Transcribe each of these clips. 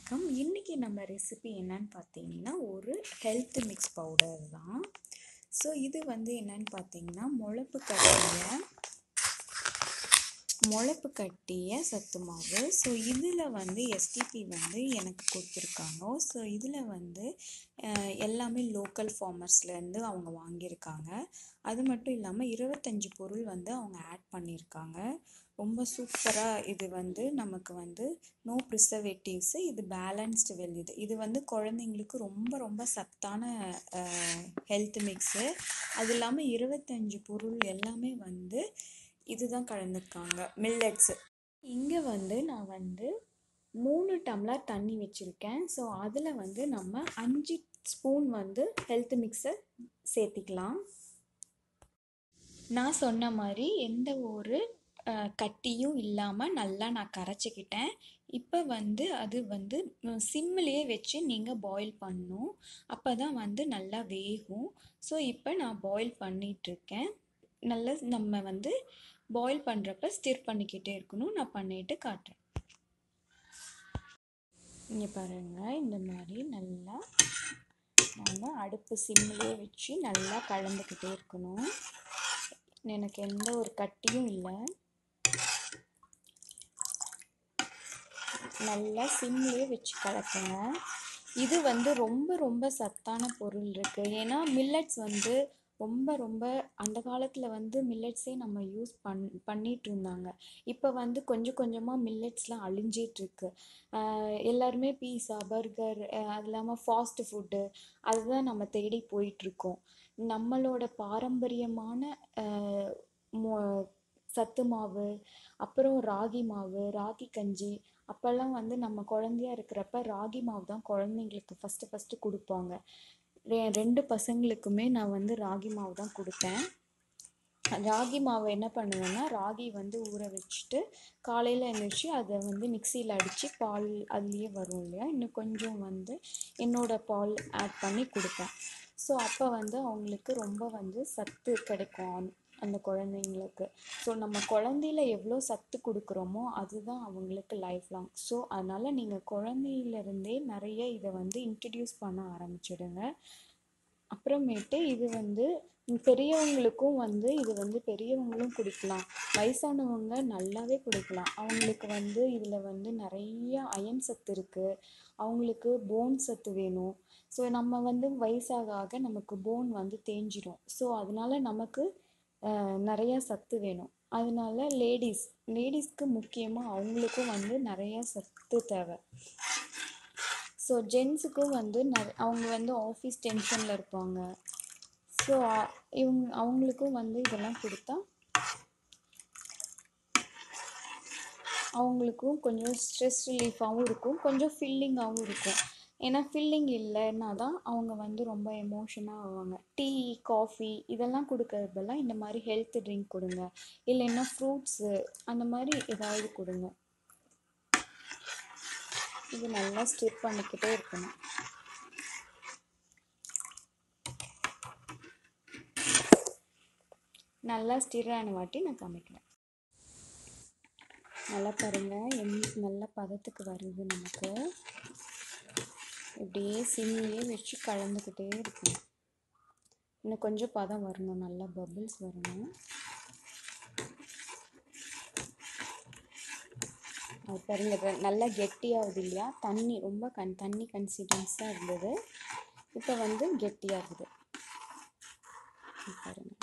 வணக்கம் இன்றைக்கி நம்ம ரெசிபி என்னன்னு பார்த்தீங்கன்னா ஒரு ஹெல்த் மிக்ஸ் பவுடர் தான் ஸோ இது வந்து என்னன்னு பார்த்தீங்கன்னா முளப்பு கட்டிய முளப்பு கட்டிய சத்து மாவு ஸோ இதில் வந்து எஸ்டிபி வந்து எனக்கு கொடுத்துருக்காங்க ஸோ இதில் வந்து அஹ், எல்லாமே லோக்கல் ஃபார்மர்ஸ்லேருந்து அவங்க வாங்கியிருக்காங்க அது மட்டும் இல்லாமல் இருபத்தஞ்சி பொருள் வந்து அவங்க ஆட் பண்ணியிருக்காங்க ரொம்ப சூப்பராக இது வந்து நமக்கு வந்து நோ ப்ரிசர்வேட்டிவ்ஸு இது பேலன்ஸ்டு வெல் இது இது வந்து குழந்தைங்களுக்கு ரொம்ப ரொம்ப சத்தான ஹெல்த் மிக்ஸு அது இல்லாமல் இருபத்தஞ்சி பொருள் எல்லாமே வந்து இதுதான் கலந்துருக்காங்க மில்லட்ஸு இங்கே வந்து நான் வந்து மூணு டம்ளர் தண்ணி வச்சுருக்கேன் ஸோ அதில் வந்து நம்ம அஞ்சு ஸ்பூன் வந்து ஹெல்த் மிக்ஸை சேர்த்திக்கலாம் நான் சொன்ன மாதிரி எந்த ஒரு அஹ், கட்டியும் இல்லாமல் நல்லா நான் கரைச்சிக்கிட்டேன் இப்போ வந்து அது வந்து சிம்மிலேயே வச்சு நீங்கள் பாயில் பண்ணணும் அப்போ தான் வந்து நல்லா வேகும் ஸோ இப்போ நான் பாயில் பண்ணிகிட்ருக்கேன் நல்லா நம்ம வந்து பாயில் பண்ணுறப்ப ஸ்டிர் பண்ணிக்கிட்டே இருக்கணும் நான் பண்ணிட்டு காட்டுறேன் இங்கே பாருங்கள் இந்த மாதிரி நல்லா நம்ம அடுப்பு சிம்மிலே வச்சு நல்லா கலந்துக்கிட்டே இருக்கணும் எனக்கு எந்த ஒரு கட்டியும் இல்லை நல்லா சிம்லேயே வச்சு கலக்குங்க இது வந்து ரொம்ப ரொம்ப சத்தான பொருள் இருக்குது ஏன்னா மில்லட்ஸ் வந்து ரொம்ப ரொம்ப அந்த காலத்தில் வந்து மில்லட்ஸே நம்ம யூஸ் பண் பண்ணிட்டு இருந்தாங்க இப்போ வந்து கொஞ்சம் கொஞ்சமாக மில்லட்ஸ்லாம் அழிஞ்சிட்ருக்கு எல்லாருமே பீஸா பர்கர் அது இல்லாமல் ஃபாஸ்ட் ஃபுட்டு அதுதான் நம்ம தேடி போயிட்டுருக்கோம் நம்மளோட பாரம்பரியமான அஹ், மொ- சத்து மாவு அப்புறம் ராகி மாவு ராகி கஞ்சி அப்போல்லாம் வந்து நம்ம குழந்தையா இருக்கிறப்ப ராகி மாவு தான் குழந்தைங்களுக்கு ஃபஸ்ட்டு ஃபஸ்ட்டு கொடுப்பாங்க ரெ- ரெண்டு பசங்களுக்குமே நான் வந்து ராகி மாவு தான் கொடுத்தேன் ராகி மாவை என்ன பண்ணுவேன்னா ராகி வந்து ஊற வச்சுட்டு காலையில் எழுந்திரிச்சு அதை வந்து மிக்சியில் அடித்து பால் அதுலேயே வரும் இல்லையா இன்னும் கொஞ்சம் வந்து என்னோட பால் ஆட் பண்ணி கொடுப்பேன் ஸோ அப்போ வந்து அவங்களுக்கு ரொம்ப வந்து சத்து கிடைக்கும் அந்த- அந்த குழந்தைங்களுக்கு ஸோ நம்ம குழந்தையில எவ்வளோ சத்து கொடுக்குறோமோ அதுதான் அவங்களுக்கு லைஃப் லாங் ஸோ அதனால் நீங்கள் குழந்தையிலேருந்தே நிறைய இதை வந்து இன்ட்ரடியூஸ் பண்ண ஆரம்பிச்சிடுங்க அப்புறமேட்டு இது வந்து பெரியவங்களுக்கும் வந்து இது வந்து பெரியவங்களும் குடிக்கலாம் வயசானவங்க நல்லாவே குடிக்கலாம் அவங்களுக்கு வந்து இதில் வந்து நிறைய அயன் சத்து இருக்குது அவங்களுக்கு போன் சத்து வேணும் ஸோ நம்ம வந்து வயசாக ஆக நமக்கு போன் வந்து தேஞ்சிரும் ஸோ அதனால நமக்கு அஹ், நிறைய சத்து வேணும் அதனால லேடிஸ் லேடிஸ்க்கு முக்கியமாக அவங்களுக்கும் வந்து நிறைய சத்து தேவை ஸோ ஜென்ஸுக்கும் வந்து நிற அவங்க வந்து ஆஃபீஸ் டென்ஷனில் இருப்பாங்க ஸோ இவங்க அவங்களுக்கும் வந்து இதெல்லாம் கொடுத்தா அவங்களுக்கும் கொஞ்சம் ஸ்ட்ரெஸ் ரிலீஃபாகவும் இருக்கும் கொஞ்சம் ஃபில்லிங்காகவும் இருக்கும் ஏன்னா ஃபில்லிங் இல்லைன்னா தான் அவங்க வந்து ரொம்ப எமோஷனாக ஆவாங்க டீ காஃபி இதெல்லாம் கொடுக்கறதெல்லாம் இந்த மாதிரி ஹெல்த் ட்ரிங்க் கொடுங்க இல்லைன்னா ஃப்ரூட்ஸு அந்த மாதிரி ஏதாவது கொடுங்க இது நல்லா ஸ்டிர் பண்ணிக்கிட்டே இருக்கணும் நல்லா ஸ்டிர் ஆன வாட்டி நான் காமிக்கிறேன் நல்லா பாருங்க எந் நல்ல பதத்துக்கு வருது நமக்கு இப்படியே சிம்மிலே வச்சு கலந்துக்கிட்டே இருக்கணும் இன்னும் கொஞ்சம் பதம் வரணும் நல்லா பபிள்ஸ் வரணும் அது பாருங்க இப்ப நல்லா கெட்டியாகுது இல்லையா தண்ணி ரொம்ப கண் தண்ணி கன்சிஸ்டன்ஸாக இருந்தது இப்போ வந்து கெட்டியாகுது இது பாருங்க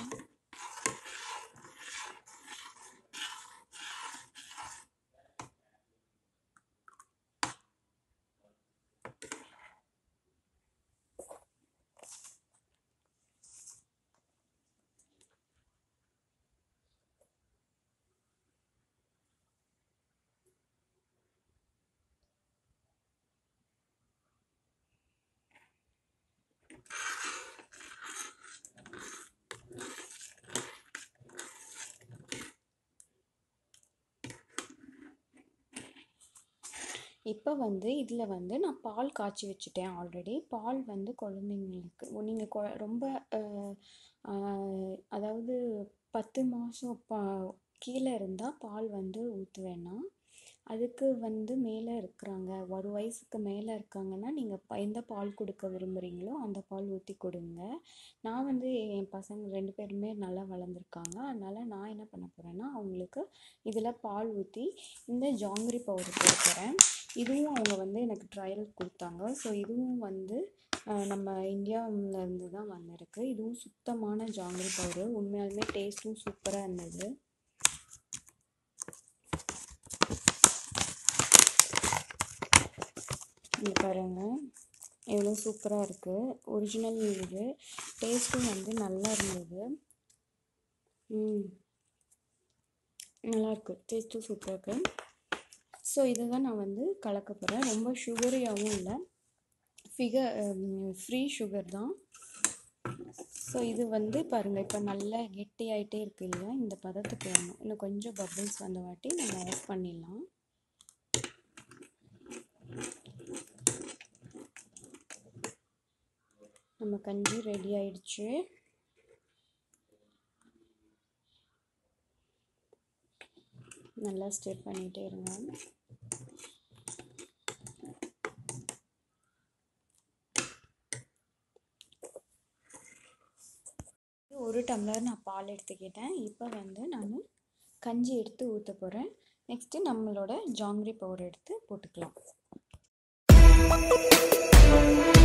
இப்போ வந்து இதில் வந்து நான் பால் காய்ச்சி வச்சுட்டேன் ஆல்ரெடி பால் வந்து குழந்தைங்களுக்கு நீங்கள் கொ ரொம்ப அஹ், அஹ், அதாவது பத்து மாதம் பா கீழே இருந்தால் பால் வந்து ஊற்ற வேணாம் அதுக்கு வந்து மேலே இருக்கிறாங்க ஒரு வயசுக்கு மேலே இருக்காங்கன்னா நீங்கள் எந்த பால் கொடுக்க விரும்புகிறீங்களோ அந்த பால் ஊற்றி கொடுங்க நான் வந்து என் பசங்க ரெண்டு பேருமே நல்லா வளர்ந்துருக்காங்க அதனால் நான் என்ன பண்ண போகிறேன்னா அவங்களுக்கு இதில் பால் ஊற்றி இந்த ஜாங்கிரி பவுடர் போட போகிறேன் இதுவும் அவங்க வந்து எனக்கு ட்ரையல் கொடுத்தாங்க ஸோ இதுவும் வந்து அஹ், நம்ம இந்தியாவிலேருந்து தான் வந்திருக்கு இதுவும் சுத்தமான ஜாங்கிரி பவுடர் உண்மையாலுமே டேஸ்ட்டும் சூப்பராக இருந்தது இங்கே பாருங்க எவ்வளோ சூப்பராக இருக்குது ஒரிஜினல் இது டேஸ்ட்டும் வந்து நல்லா இருந்தது ம் நல்லாயிருக்கு டேஸ்ட்டும் சூப்பராக இருக்குது ஸோ இதை தான் நான் வந்து கலக்க போகிறேன் ரொம்ப சுகரியாகவும் இல்லை ஃபிகர் ஃப்ரீ சுகர் தான் ஸோ இது வந்து பாருங்கள் இப்போ நல்லா கெட்டியாயிட்டே இருக்கு இல்லையா இந்த பதத்துக்கு வேணும் இன்னும் கொஞ்சம் பபிள்ஸ் வந்த வாட்டி நம்ம ஆஃப் பண்ணிடலாம் நம்ம கஞ்சி ரெடி ஆயிடுச்சு நல்லா ஸ்டிர் பண்ணிகிட்டே இருங்க ஒரு டம்ளர் நான் பால் எடுத்துக்கிட்டேன் இப்போ வந்து நான் கஞ்சி எடுத்து ஊற்ற போகிறேன் நெக்ஸ்ட்டு நம்மளோட ஜாங்கிரி பவுடர் எடுத்து போட்டுக்கலாம்